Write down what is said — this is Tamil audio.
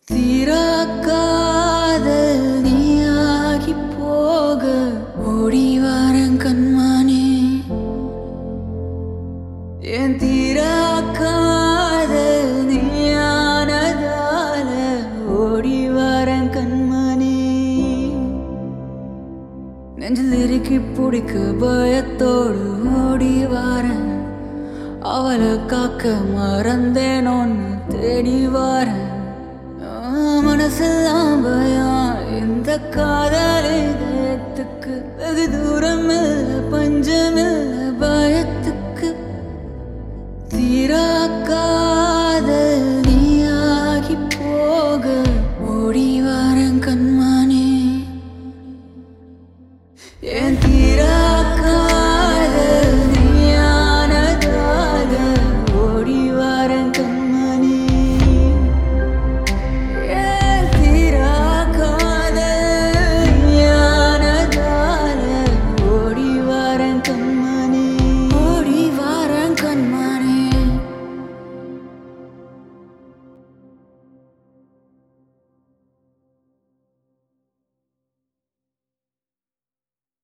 தீராக்காதல் நீயாகி போக ஓடி வாரன் கண்மானே என் தீராக்காதல் நீயானதால ஓடி வாரன் கண்மானே நெஞ்சில் இறுக்கி பிடிக்க பயத்தோடு ஓடி வாரன் அவளை காக்க மறந்தேன் ஒன்று தேடி வாரன் ஆ, மனசெல்லாம் பயம் இந்த காதலை இதயத்துக்கு வெகு தூரம் இல்ல பஞ்சம் இல்ல பயத்துக்கு